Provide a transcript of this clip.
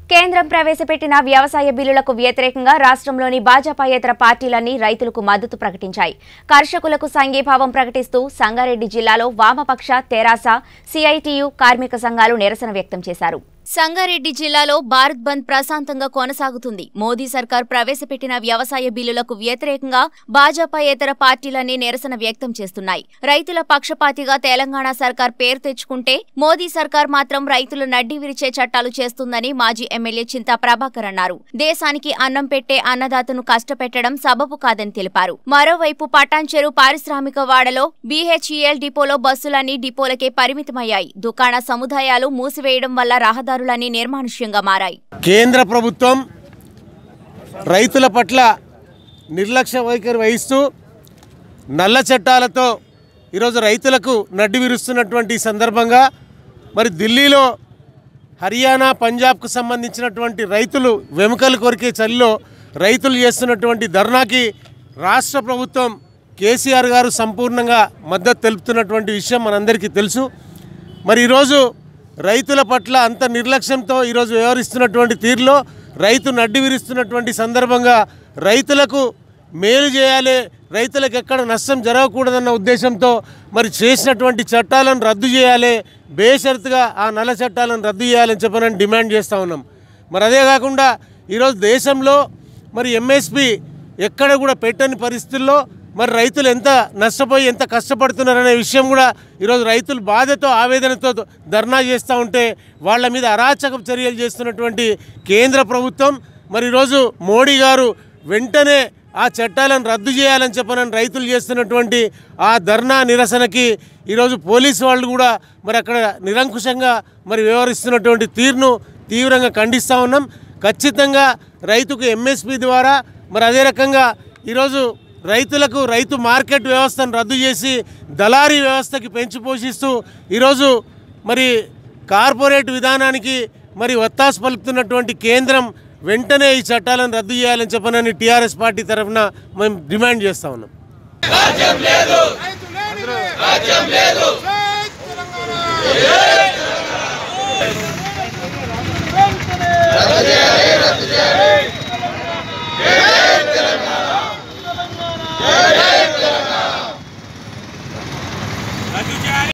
కేంద్రం ప్రవేశపెట్టిన వ్యవసాయ బిల్లులకు వ్యతిరేకంగా రాష్ట్రంలోని భాజపాయేతర పార్టీలన్నీ రైతులకు మద్దతు ప్రకటించాయి కర్షకులకు సంఘీభావం ప్రకటిస్తూ సంగారెడ్డి జిల్లాలో వామపక్ష తెరాస సిఐటియు కార్మిక సంఘాలు నిరసన వ్యక్తం చేశారు సంగారెడ్డి జిల్లాలో భారత్ బంద్ ప్రశాంతంగా కొనసాగుతుంది మోదీ సర్కార్ ప్రవేశపెట్టిన వ్యవసాయ బిల్లులకు వ్యతిరేకంగా భాజపాయేతర పార్టీలన్నీ నిరసన వ్యక్తం చేస్తున్నాయి రైతుల పక్షపాతిగా తెలంగాణ సర్కార్ పేరు తెచ్చుకుంటే మోదీ సర్కార్ మాత్రం రైతులు నడ్డి విరిచే చట్టాలు చేస్తుందని మాజీ ఎమ్మెల్యే చింతా ప్రభాకర్ అన్నారు దేశానికి అన్నం పెట్టే అన్నదాతను కష్టపెట్టడం సబబు కాదని తెలిపారు మరోవైపు పటాన్చెరు పారిశ్రామిక వాడలో బీహెచ్ఈఎల్ డిపోలో బస్సులన్నీ డిపోలకే పరిమితమయ్యాయి దుకాణ సముదాయాలు మూసివేయడం వల్ల రహదారులన్నీ నిర్మానుష్యంగా మారాయి కేంద్ర ప్రభుత్వం రైతుల పట్ల నిర్లక్ష్య వైఖరి వహిస్తూ నల్ల చట్టాలతో ఈరోజు రైతులకు నడ్డి విరుస్తున్నటువంటి సందర్భంగా మరి ఢిల్లీలో హర్యానా పంజాబ్కు సంబంధించినటువంటి రైతులు వెముకలు కొరికే చలిలో రైతులు చేస్తున్నటువంటి ధర్నాకి రాష్ట్ర ప్రభుత్వం కేసీఆర్ గారు సంపూర్ణంగా మద్దతు తెలుపుతున్నటువంటి విషయం మనందరికీ తెలుసు మరి ఈరోజు రైతుల పట్ల అంత నిర్లక్ష్యంతో ఈరోజు వ్యవహరిస్తున్నటువంటి తీరులో రైతు నడ్డి విరుస్తున్నటువంటి సందర్భంగా రైతులకు మేలు చేయాలి రైతులకు ఎక్కడ నష్టం జరగకూడదన్న ఉద్దేశంతో మరి చేసినటువంటి చట్టాలను రద్దు చేయాలి బేషరతుగా ఆ నల్ల చట్టాలను రద్దు చేయాలని చెప్పనని డిమాండ్ చేస్తూ ఉన్నాం మరి అదే కాకుండా ఈరోజు దేశంలో మరి ఎంఎస్పి ఎక్కడ కూడా పెట్టని పరిస్థితుల్లో మరి రైతులు ఎంత నష్టపోయి ఎంత కష్టపడుతున్నారనే విషయం కూడా ఈరోజు రైతులు బాధతో ఆవేదనతో ధర్నా చేస్తూ ఉంటే వాళ్ళ మీద అరాచక చర్యలు చేస్తున్నటువంటి కేంద్ర ప్రభుత్వం మరి ఈరోజు మోడీ గారు వెంటనే ఆ చట్టాలను రద్దు చేయాలని చెప్పనని రైతులు చేస్తున్నటువంటి ఆ ధర్నా నిరసనకి ఈరోజు పోలీసు వాళ్ళు కూడా మరి అక్కడ నిరంకుశంగా మరి వ్యవహరిస్తున్నటువంటి తీరును తీవ్రంగా ఖండిస్తూ ఉన్నాం ఖచ్చితంగా రైతుకు ఎంఎస్పి ద్వారా మరి అదే రకంగా ఈరోజు రైతులకు రైతు మార్కెట్ వ్యవస్థను రద్దు చేసి దళారీ వ్యవస్థకి పెంచి పోషిస్తూ ఈరోజు మరి కార్పొరేట్ విధానానికి మరి ఒత్తాసు పలుకుతున్నటువంటి కేంద్రం వెంటనే ఈ చట్టాలను రద్దు చేయాలని చెప్పనని టీఆర్ఎస్ పార్టీ తరఫున మేము డిమాండ్ చేస్తా ఉన్నాం రాజ్యం లేదు రాజ్యం లేదు తెలంగాణ